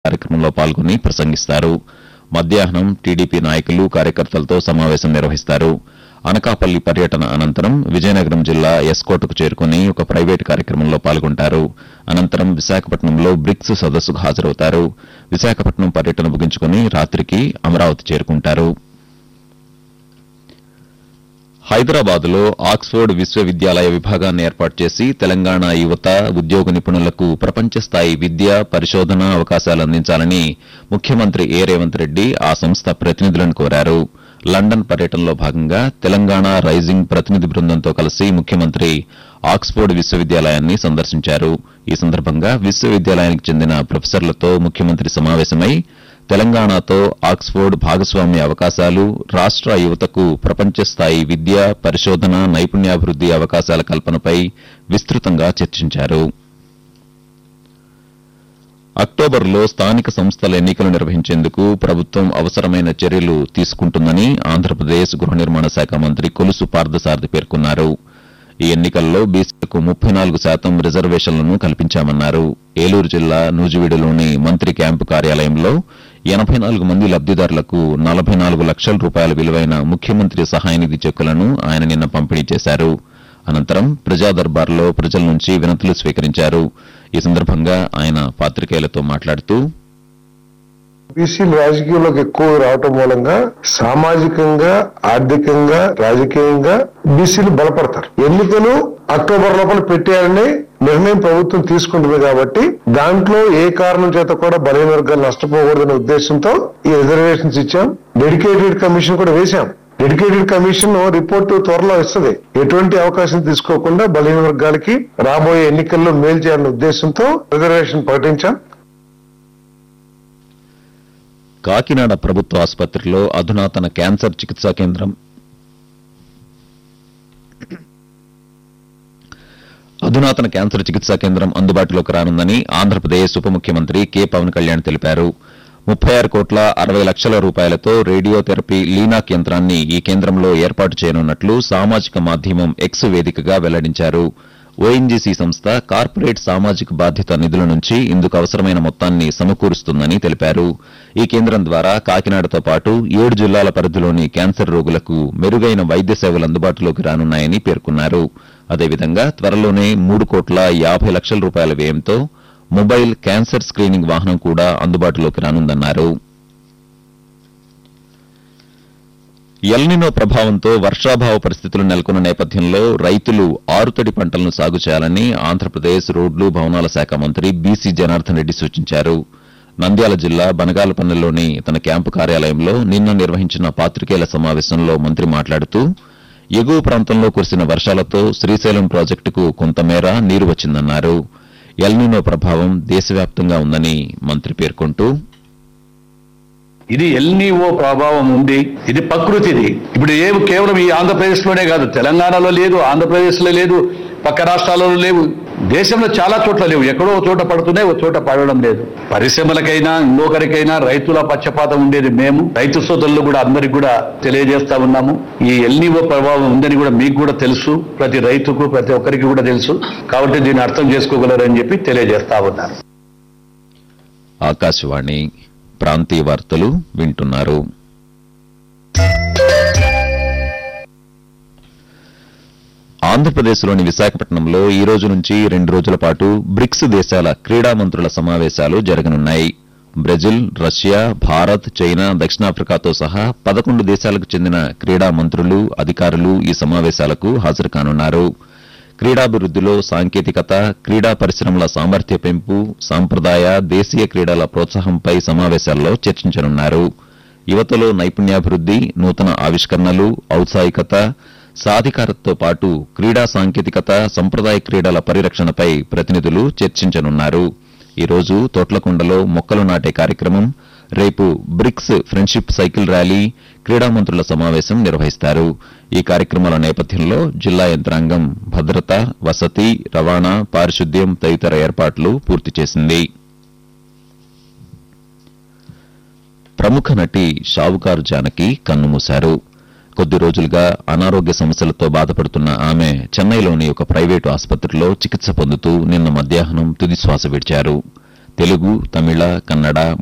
కార్యక్రమంలో పాల్గొని ప్రసంగిస్తారు మధ్యాహ్నం టీడీపీ నాయకులు కార్యకర్తలతో సమావేశం నిర్వహిస్తారు అనకాపల్లి పర్యటన అనంతరం విజయనగరం జిల్లా ఎస్కోటకు చేరుకుని ఒక ప్రైవేటు కార్యక్రమంలో పాల్గొంటారు అనంతరం విశాఖపట్నంలో బ్రిక్స్ సదస్సుకు హాజరవుతారు విశాఖపట్నం పర్యటన ముగించుకుని రాత్రికి అమరావతి చేరుకుంటారు హైదరాబాద్ లో ఆక్స్ఫోర్డ్ విశ్వవిద్యాలయ విభాగాన్ని ఏర్పాటు చేసి తెలంగాణ యువత ఉద్యోగ నిపుణులకు ప్రపంచ స్థాయి విద్య పరిశోధన అవకాశాలు అందించాలని ముఖ్యమంత్రి ఏ రేవంత్ రెడ్డి ఆ సంస్థ ప్రతినిధులను కోరారు లండన్ పర్యటనలో భాగంగా తెలంగాణ రైజింగ్ ప్రతినిధి బృందంతో కలిసి ముఖ్యమంత్రి ఆక్స్ఫోర్డ్ విశ్వవిద్యాలయాన్ని సందర్శించారు ఈ సందర్భంగా విశ్వవిద్యాలయానికి చెందిన ప్రొఫెసర్లతో ముఖ్యమంత్రి సమావేశమై తెలంగాణతో ఆక్స్ఫోర్డ్ భాగస్వామ్య అవకాశాలు రాష్ట్ర యువతకు ప్రపంచ స్థాయి విద్య పరిశోధన నైపుణ్యాభివృద్ది అవకాశాల కల్పనపై విస్తృతంగా చర్చించారు అక్టోబర్లో స్థానిక సంస్థల ఎన్నికలు నిర్వహించేందుకు ప్రభుత్వం అవసరమైన చర్యలు తీసుకుంటుందని ఆంధ్రప్రదేశ్ గృహ నిర్మాణ శాఖ మంత్రి కొలుసు పార్థసారథి పేర్కొన్నారు ఈ ఎన్నికల్లో బీసీలకు ముప్పై నాలుగు శాతం రిజర్వేషన్లను కల్పించామన్నారు ఏలూరు జిల్లా నూజివీడులోని మంత్రి క్యాంపు కార్యాలయంలో ఎనబై నాలుగు మంది లబ్దిదారులకు నలభై నాలుగు లక్షల రూపాయల విలువైన ముఖ్యమంత్రి సహాయనిధి చెక్కులను ఆయన నిన్న పంపిణీ చేశారు అనంతరం ప్రజా దర్బార్లో ప్రజల నుంచి వినతులు స్వీకరించారు ఈ సందర్భంగా ఆయన పాత్రికేయులతో మాట్లాడుతూ బీసీలు రాజకీయంలోకి ఎక్కువ రావటం మూలంగా సామాజికంగా ఆర్థికంగా రాజకీయంగా బీసీలు బలపడతారు ఎన్నికలు అక్టోబర్ లోపల పెట్టేయాలని నిర్ణయం ప్రభుత్వం తీసుకుంటుంది కాబట్టి దాంట్లో ఏ కారణం చేత కూడా బలహీన వర్గాలు నష్టపోకూడదనే ఉద్దేశంతో ఈ రిజర్వేషన్స్ ఇచ్చాం డెడికేటెడ్ కమిషన్ కూడా వేశాం డెడికేటెడ్ కమిషన్ రిపోర్టు త్వరలో ఇస్తుంది ఎటువంటి అవకాశం తీసుకోకుండా బలహీన వర్గాలకి రాబోయే ఎన్నికల్లో మేలు చేయాలనే ఉద్దేశంతో రిజర్వేషన్ ప్రకటించాం కాకినాడ ప్రభుత్వ ఆసుపత్రిలో అధునాతన క్యాన్సర్ చికిత్సా కేంద్రం అధునాతన క్యాన్సర్ చికిత్సా కేంద్రం అందుబాటులోకి రానుందని ఆంధ్రప్రదేశ్ ఉప ముఖ్యమంత్రి కె పవన్ కళ్యాణ్ తెలిపారు ముప్పై ఆరు కోట్ల అరవై లక్షల రూపాయలతో రేడియోథెరపీ లీనాక్ యంత్రాన్ని ఈ కేంద్రంలో ఏర్పాటు చేయనున్నట్లు సామాజిక మాధ్యమం ఎక్స్ వేదికగా వెల్లడించారు ఓఎన్జీసీ సంస్థ కార్పొరేట్ సామాజిక బాధ్యత నిధుల నుంచి ఇందుకు అవసరమైన మొత్తాన్ని సమకూరుస్తుందని తెలిపారు ఈ కేంద్రం ద్వారా కాకినాడతో పాటు ఏడు జిల్లాల పరిధిలోని క్యాన్సర్ రోగులకు మెరుగైన వైద్య సేవలు అందుబాటులోకి రానున్నాయని పేర్కొన్నారు అదేవిధంగా త్వరలోనే మూడు కోట్ల యాభై లక్షల రూపాయల వ్యయంతో మొబైల్ క్యాన్సర్ స్క్రీనింగ్ వాహనం కూడా అందుబాటులోకి రానుందన్నారు ఎల్నినో ప్రభావంతో వర్షాభావ పరిస్థితులు నెలకొన్న నేపథ్యంలో రైతులు ఆరుతడి పంటలను సాగు చేయాలని ఆంధ్రప్రదేశ్ రోడ్లు భవనాల శాఖ మంత్రి బీసీ జనార్దన్ రెడ్డి సూచించారు నంద్యాల జిల్లా బనగాలపల్లెలోని తన క్యాంపు కార్యాలయంలో నిన్న నిర్వహించిన పాత్రికేయుల సమావేశంలో మంత్రి మాట్లాడుతూ ఎగువ ప్రాంతంలో కురిసిన వర్షాలతో శ్రీశైలం ప్రాజెక్టుకు కొంతమేర నీరు వచ్చిందన్నారు ఎల్నినో ప్రభావం దేశవ్యాప్తంగా ఉందని మంత్రి పేర్కొంటూ ఇది ఎల్నీఓ ప్రభావం ఉంది ఇది ప్రకృతిది ఇప్పుడు ఏ కేవలం ఈ ఆంధ్రప్రదేశ్ లోనే కాదు తెలంగాణలో లేదు ఆంధ్రప్రదేశ్ లో లేదు పక్క రాష్ట్రాలలో లేవు దేశంలో చాలా చోట్ల లేవు ఎక్కడో ఒక చోట పడుతున్నాయి ఒక చోట పడడం లేదు పరిశ్రమలకైనా ఇంకొకరికైనా రైతుల పక్షపాతం ఉండేది మేము రైతు సోదరులు కూడా అందరికి కూడా తెలియజేస్తా ఉన్నాము ఈ ఎల్నీఓ ప్రభావం ఉందని కూడా మీకు కూడా తెలుసు ప్రతి రైతుకు ప్రతి ఒక్కరికి కూడా తెలుసు కాబట్టి దీన్ని అర్థం చేసుకోగలరని చెప్పి తెలియజేస్తా ఉన్నారు ఆకాశవాణి ప్రాంతీయ వార్తలు వింటున్నారు ఆంధ్రప్రదేశ్లోని విశాఖపట్నంలో ఈ రోజు నుంచి రెండు రోజుల పాటు బ్రిక్స్ దేశాల క్రీడా మంత్రుల సమావేశాలు జరగనున్నాయి బ్రెజిల్ రష్యా భారత్ చైనా దక్షిణాఫ్రికాతో సహా పదకొండు దేశాలకు చెందిన క్రీడా మంత్రులు అధికారులు ఈ సమావేశాలకు హాజరు కానున్నారు క్రీడాభివృద్దిలో సాంకేతికత క్రీడా పరిశ్రమల సామర్థ్య పెంపు సాంప్రదాయ దేశీయ క్రీడల ప్రోత్సాహంపై సమావేశాల్లో చర్చించనున్నారు యువతలో నైపుణ్యాభివృద్ది నూతన ఆవిష్కరణలు ఔత్సాహికత సాధికారతతో పాటు క్రీడా సాంకేతికత సంప్రదాయ క్రీడల పరిరక్షణపై ప్రతినిధులు చర్చించనున్నారు ఈ రోజు తోట్లకొండలో మొక్కలు నాటే కార్యక్రమం రేపు బ్రిక్స్ ఫ్రెండ్షిప్ సైకిల్ ర్యాలీ క్రీడా మంత్రుల సమావేశం నిర్వహిస్తారు ఈ కార్యక్రమాల నేపథ్యంలో జిల్లా యంత్రాంగం భద్రత వసతి రవాణా పారిశుద్ధ్యం తదితర ఏర్పాట్లు పూర్తి చేసింది ప్రముఖ నటి షావుకారు జానకి కన్నుమూశారు కొద్ది రోజులుగా అనారోగ్య సమస్యలతో బాధపడుతున్న ఆమె చెన్నైలోని ఒక ప్రైవేటు ఆసుపత్రిలో చికిత్స పొందుతూ నిన్న మధ్యాహ్నం తుది శ్వాస విడిచారు తెలుగు తమిళ కన్నడ